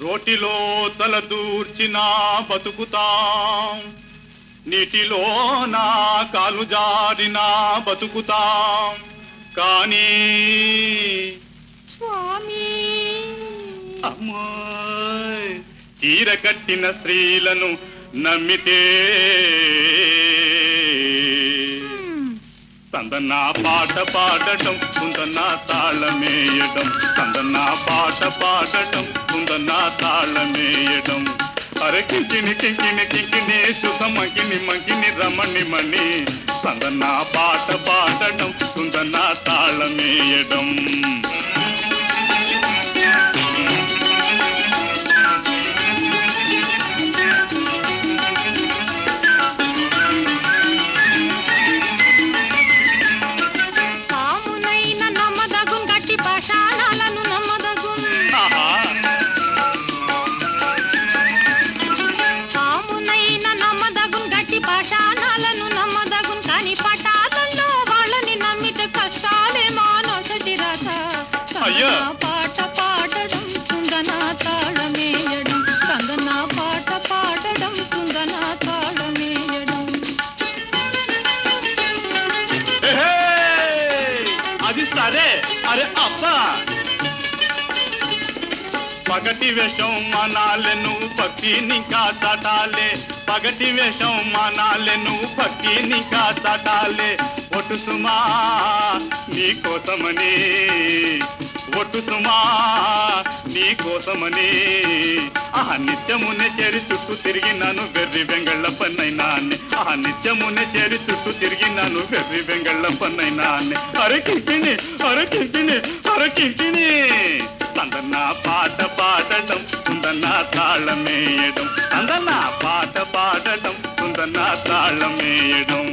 రోటిలో తల దూర్చినా బతుకుతాం నీటిలో నా కాలు జారినా బతుకుతాం కానీ స్వామి అమ్మాయ్ చీర కట్టిన స్త్రీలను నమ్మితే సందన్న పాట పాడటం కుందన్న తాళమేయడం సందన్న పాట పాడటం కుందన్న తాళమేయడం అరకింకిని కింకిని కింకిని సుధ మంకిని మంకిని రమణి మణి సందన్న పాట పాడటం కుందన్న తాళమేయడం పామునైన నమ్మదగున్ గట్టి పాషాణాలను నమ్మదగున్ ఆహా పామునైన నమ్మదగున్ గట్టి పాషాణాలను నమ్మదగున్ కాని పటాలలో వాళ్ళని నమ్మితే కష్టాలే మానొసటి రథ అయ్యో. పాట పాడడం కుందన తాళమేయడం కందన పాట పాడడం కుందన తాళమేయడం ఏహే! అది సరే అరే అబ్బా పగటి వేషం మనాలెను పక్కిని కాటాలే పగటి వేషం మనాలెను పక్కిని కాటాలే ఒట్టు సుమా నీ కోసమని ఒట్టు సుమా నీ కోసమని ఆహా నిత్యమునే చేరి చుట్టూ తిరిగినాను వెర్రి వెంగళ్ళ పన్నైనాన్ని ఆహా నిత్యమునే చేరి చుట్టూ తిరిగినాను వెర్రి వెంగళ్ళ పన్నైనాన్ని అరకింకిని అరకింకిని అరకింకిని సందన్న పాట పాడటం కుందన్న తాళమేయడం సందన్న పాట పాడటం కుందన్న తాళమేయడం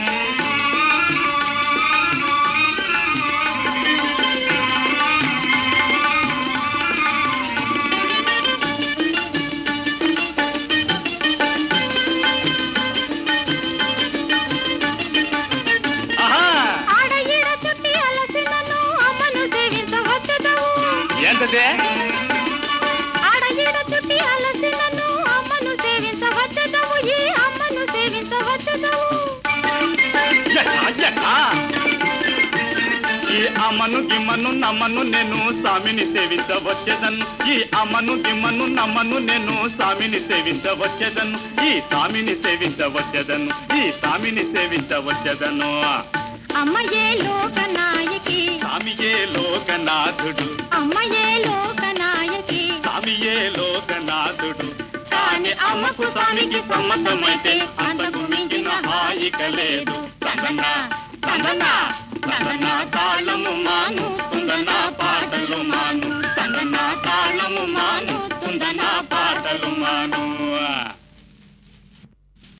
ఆహా ఆడ ఈడ చుట్టి అలసినను అమ్మను సేవించవచ్చదవు ఏంటదే ఆడ ఈడ చుట్టి అలసినను అమ్మను సేవించవచ్చదవు ఈ అమ్మను సేవించవచ్చదవు ఎట్టా, ఎట్టా? ఈ అమ్మను గిమ్మను నమ్మను నేను స్వామిని సేవించవచ్చేదను ఈ అమ్మను గిమ్మను నమ్మను నేను స్వామిని సేవించవచ్చేదను ఈ స్వామిని సేవించవచ్చేదను ఈ స్వామిని సేవించవచ్చేదను అమ్మయే లోకనాయకి స్వామియే లోకనాథుడు అమ్మయే లోకనాయకి స్వామియే లోకనాథుడు కాని అమ్మకు స్వామికి సమ్మతమైతే అంతకు మించిన హాయిక లేదు తందన తందన తందన తాళము